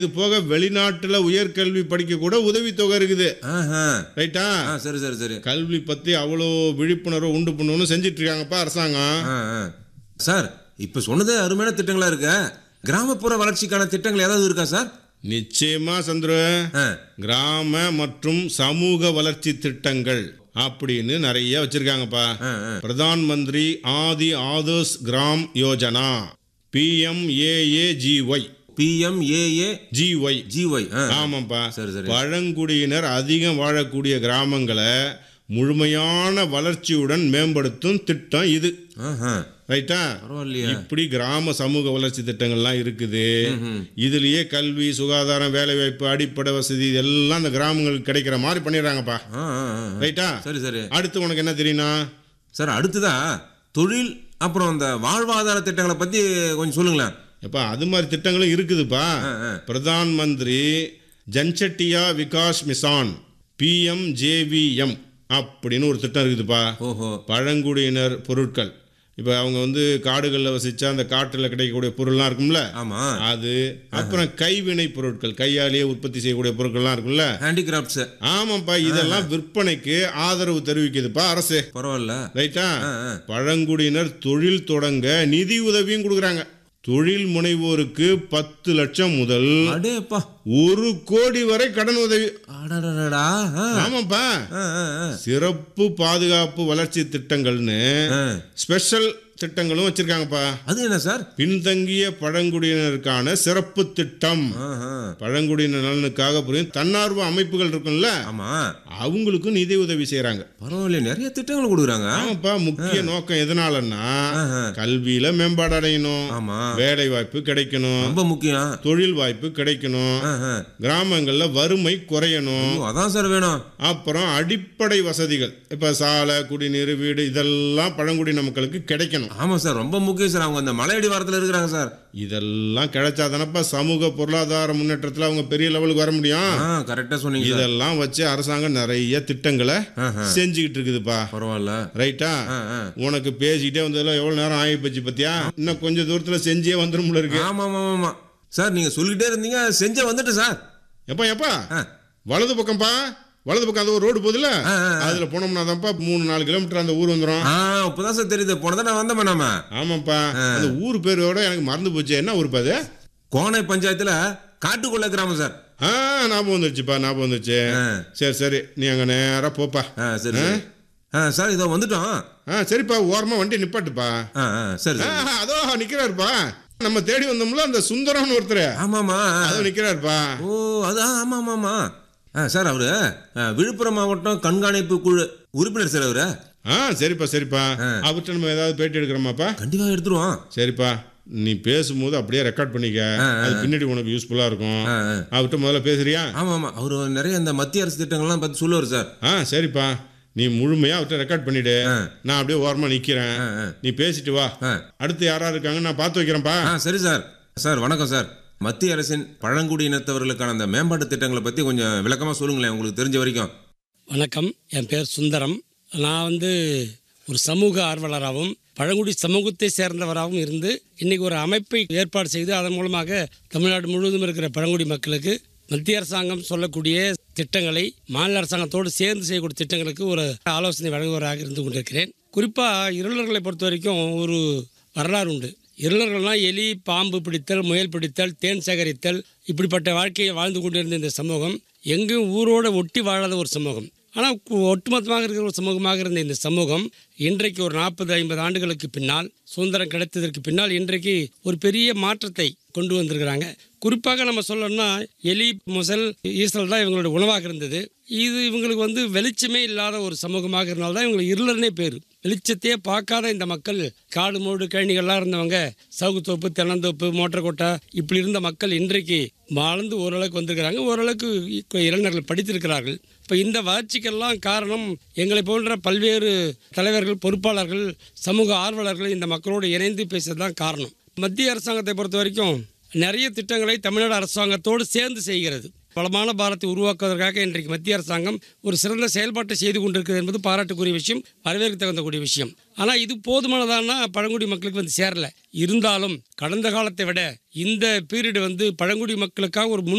இது போக வெளிநாட்டுல உயர்கல்வி படிக்க கூட உதவித்தொகை இருக்குது ஆஹா. ரைட்டா ஆ சரி சரி சரி கல்வி பத்தி அவ்வளோ விழிப்புணர்வு உண்டு பண்ணணும்னு செஞ்சுட்டு இருக்காங்கப்பா அரசாங்கம் ஆ, ஆ. சார் இப்ப சொன்னதே அருமையான திட்டங்களா இருக்கு கிராமப்புற வளர்ச்சிக்கான திட்டங்கள் ஏதாவது இருக்கா சார் நிச்சயமா சந்துரு ஆ. கிராம மற்றும் சமூக வளர்ச்சி திட்டங்கள் அப்படின்னு நிறைய வச்சிருக்காங்கப்பா ஆ, ஆ. Pradhan Mantri Adi Adarsh Gram Yojana PMAAGY PMAA GY GY ஆமாப்பா சரி, சரி. பழங்குடியினர் அதிகம் வாழக்கூடிய கிராமங்களை முழுமையான வளர்ச்சியுடன் மேம்படுத்தும் திட்டம் இது ரைட்டா பரவாயில்லையே இப்படி கிராம சமூக வளர்ச்சி திட்டங்கள்லாம் இருக்குது இதுலயே கல்வி சுகாதாரம் வேலைவாய்ப்பு அடிப்படை வசதி எல்லாம் இந்த கிராமங்களுக்கு கிடைக்கிற மாதிரி பண்ணிடுறாங்கப்பா ஆ, ஆ, ஆ. ரைட்டா சரி சரி அடுத்து உனக்கு என்ன தெரியும்னா சார் அடுத்ததா தொழில் அப்புறம் அந்த வாழ்வாதார திட்டங்களை பத்தி கொஞ்சம் சொல்லுங்களேன் எப்பா அது மாதிரி திட்டங்களும் இருக்குதுப்பா பிரதான் மந்திரி ஜன்சட்டியா விகாஸ் மிசான் பிஎம்ஜேவிஎம் அப்படின்னு ஒரு திட்டம் இருக்குதுப்பா ஓஹோ பழங்குடியினர் பொருட்கள் இப்போ அவங்க வந்து காடுகளில் வசிச்சா அந்த காட்டில் கிடைக்கக்கூடிய பொருள்லாம் இருக்கும்ல ஆமா அது அப்புறம் கைவினை பொருட்கள் கையாலேயே உற்பத்தி செய்யக்கூடிய பொருட்கள்லாம் இருக்கும்ல ஹேண்டிகிராஃப்ட்ஸ் ஆமாப்பா இதெல்லாம் விற்பனைக்கு ஆதரவு தெரிவிக்குதுப்பா அரசு பரவாயில்ல ரைட்டா ஆ, ஆ. பழங்குடியினர் தொழில் தொடங்க நிதி உதவியும் கொடுக்குறாங்க தொழில் முனைவோருக்கு பத்து லட்சம் முதல் அடேப்பா ஒரு கோடி வரை கடன் உதவி அடடடடா ஆ. ஆமாப்பா ஆ, ஆ, ஆ. சிறப்பு பாதுகாப்பு வளர்ச்சி திட்டங்கள்னு ஆ. ஸ்பெஷல் திட்டங்களும் வச்சிருக்காங்கப்பா அது என்ன சார் பின்தங்கிய பழங்குடியினருக்கான சிறப்பு திட்டம் ஆஹா. பழங்குடியினர் நலனுக்காக புரியும் தன்னார்வ அமைப்புகள் இருக்கும்ல ஆமா அவங்களுக்கும் நிதி உதவி செய்றாங்க பரவாயில்லையே நிறைய திட்டங்கள் கொடுக்குறாங்க ஆமாப்பா முக்கிய நோக்கம் எதனாலன்னா ஆஹா. கல்வியில மேம்பாடு அடையணும் ஆமா வேலை வாய்ப்பு கிடைக்கணும் ரொம்ப முக்கியம் தொழில் வாய்ப்பு கிடைக்கணும் ஆஹா. கிராமங்கள்ல வறுமை குறையணும் ஓ, அதான் சார் வேணும் அப்புறம் அடிப்படை வசதிகள் இப்ப சாலை குடிநீர் வீடு இதெல்லாம் பழங்குடியின மக்களுக்கு கிடைக்கணும் ஆமா சார் ரொம்ப முக்கியம் சார் அவங்க அந்த மலையடி வாரத்தில் இருக்கிறாங்க சார் இதெல்லாம் கிடைச்சாதானப்பா சமூக பொருளாதார முன்னேற்றத்துல அவங்க பெரிய லெவலுக்கு வர முடியும் ஆ கரெக்டா சொன்னீங்க சார் இதெல்லாம் வச்சு அரசாங்கம் நிறைய திட்டங்களை ஆஹா. செஞ்சுக்கிட்டு இருக்குதுப்பா பரவாயில்ல ரைட்டா ஆ, ஆ. உனக்கு பேசிக்கிட்டே வந்ததுல எவ்வளவு நேரம் ஆகி போச்சு பத்தியா இன்னும் கொஞ்சம் தூரத்துல செஞ்சே வந்துரும்ல இருக்கு ஆமா ஆமா ஆமா சார் நீங்க சொல்லிட்டே இருந்தீங்க செஞ்ச வந்துட்டு சார் எப்பா எப்பா ஆ. வலது பக்கம்பா வலது பக்கம் அந்த ஒரு ரோடு போகுதுல ஆ, ஆ, ஆ. அதுல போனோம்னா தான்ப்பா மூணு நாலு கிலோமீட்டர் அந்த ஊர் வந்துடும் ஆ இப்பதான் சார் தெரியுது போன தடவை வந்தோமே நாம ஆமாப்பா அந்த ஊர் பேரோட எனக்கு மறந்து போச்சு என்ன ஊருப்பா அது கோனை பஞ்சாயத்துல காட்டுக்குள்ள கிராமம் சார் ஆ ஞாபகம் வந்துருச்சுப்பா ஞாபகம் வந்துருச்சு ஆ. சரி சரி நீ அங்க நேரா போப்பா ஆ சரி சரி ஆ சார் இதோ வந்துட்டோம் ஆ சரிப்பா ஓரமா வண்டி நிப்பாட்டுப்பா ஆ ஆ சரி ஆ, சரி அதோ நிக்கிறாருப்பா நம்ம தேடி வந்தோம்ல அந்த சுந்தரம்னு ஒருத்தர் ஆமாமா அதோ நிக்கிறாருப்பா ஓ அது ஆமா ஆமா ஆமா ஆ சார் அவரு ஆ, விழுப்புரம் மாவட்டம் கண்காணிப்பு குழு உறுப்பினர் சார் அவரு ஆ சரிப்பா சரிப்பா அவர்கிட்ட நம்ம ஏதாவது பேட்டி எடுக்கிறோமாப்பா கண்டிப்பா எடுத்துருவோம் சரிப்பா நீ பேசும்போது அப்படியே ரெக்கார்ட் பண்ணிக்க அது பின்னாடி உனக்கு யூஸ்ஃபுல்லா இருக்கும் ஆ, ஆ. அவர்கிட்ட முதல்ல பேசுறியா ஆமா ஆமா அவரு நிறைய இந்த மத்திய அரசு திட்டங்கள்லாம் பத்தி சொல்லுவார் சார் ஆ சரிப்பா நீ முழுமையா அவர்கிட்ட ரெக்கார்ட் பண்ணிடு ஆ. நான் அப்படியே ஓரமா நிக்கிறேன் ஆ, ஆ. நீ பேசிட்டு வா ஆ. அடுத்து யாரா இருக்காங்க நான் பார்த்து வைக்கிறேன்ப்பா ஆ சரி சார் சார் வணக்கம் சார் மத்திய அரசின் பழங்குடி இனத்தவர்களுக்கான அந்த மேம்பாட்டு திட்டங்களை பத்தி கொஞ்சம் விளக்கமா சொல்லுங்களேன் உங்களுக்கு தெரிஞ்ச வரைக்கும் வணக்கம் என் பேர் சுந்தரம் நான் வந்து ஒரு சமூக ஆர்வலராகவும் பழங்குடி சமூகத்தை சேர்ந்தவராகவும் இருந்து இன்னைக்கு ஒரு அமைப்பை ஏற்பாடு செய்து அதன் மூலமாக தமிழ்நாடு முழுவதும் இருக்கிற பழங்குடி மக்களுக்கு மத்திய அரசாங்கம் சொல்லக்கூடிய திட்டங்களை மாநில அரசாங்கத்தோடு சேர்ந்து செய்யக்கூடிய திட்டங்களுக்கு ஒரு ஆலோசனை வழங்குவராக இருந்து கொண்டிருக்கிறேன் குறிப்பாக இருளர்களை பொறுத்த வரைக்கும் ஒரு வரலாறு உண்டு இருளர்கள்லாம் எலி பாம்பு பிடித்தல் முயல் பிடித்தல் தேன் சேகரித்தல் இப்படிப்பட்ட வாழ்க்கையை வாழ்ந்து கொண்டிருந்த இந்த சமூகம் எங்கும் ஊரோட ஒட்டி வாழாத ஒரு சமூகம் ஆனால் ஒட்டுமொத்தமாக இருக்கிற ஒரு சமூகமாக இருந்த இந்த சமூகம் இன்றைக்கு ஒரு நாற்பது ஐம்பது ஆண்டுகளுக்கு பின்னால் சுதந்திரம் கிடைத்ததற்கு பின்னால் இன்றைக்கு ஒரு பெரிய மாற்றத்தை கொண்டு வந்திருக்கிறாங்க குறிப்பாக நம்ம சொல்லணும்னா எலி முசல் ஈசல் தான் இவங்களோட உணவாக இருந்தது இது இவங்களுக்கு வந்து வெளிச்சமே இல்லாத ஒரு சமூகமாக இருந்தால் தான் இவங்களுக்கு இருளர்னே பேர் வெளிச்சத்தையே பார்க்காத இந்த மக்கள் காடு மூடு கழனிகள்லாம் இருந்தவங்க சவுக்குத்தோப்பு தென்னந்தோப்பு மோட்டர் கொட்டை இப்படி இருந்த மக்கள் இன்றைக்கு வாழ்ந்து ஓரளவுக்கு வந்திருக்கிறாங்க ஓரளவுக்கு இ- இளைஞர்கள் படித்திருக்கிறார்கள் இப்போ இந்த வளர்ச்சிக்கெல்லாம் காரணம் எங்களை போன்ற பல்வேறு தலைவர்கள் பொறுப்பாளர்கள் சமூக ஆர்வலர்கள் இந்த மக்களோடு இணைந்து பேசுறது தான் காரணம் மத்திய அரசாங்கத்தை பொறுத்த வரைக்கும் நிறைய திட்டங்களை தமிழ்நாடு அரசாங்கத்தோடு சேர்ந்து செய்கிறது வளமான பாரத்தை உருவாக்குவதற்காக இன்றைக்கு மத்திய அரசாங்கம் ஒரு சிறந்த செயல்பாட்டை செய்து கொண்டிருக்கிறது என்பது பாராட்டுக்குரிய விஷயம் வரவேற்க தகுந்தக்கூடிய விஷயம் ஆனால் இது போதுமானதானா பழங்குடி மக்களுக்கு வந்து சேரல இருந்தாலும் கடந்த காலத்தை விட இந்த பீரியட் வந்து பழங்குடி மக்களுக்காக ஒரு முன்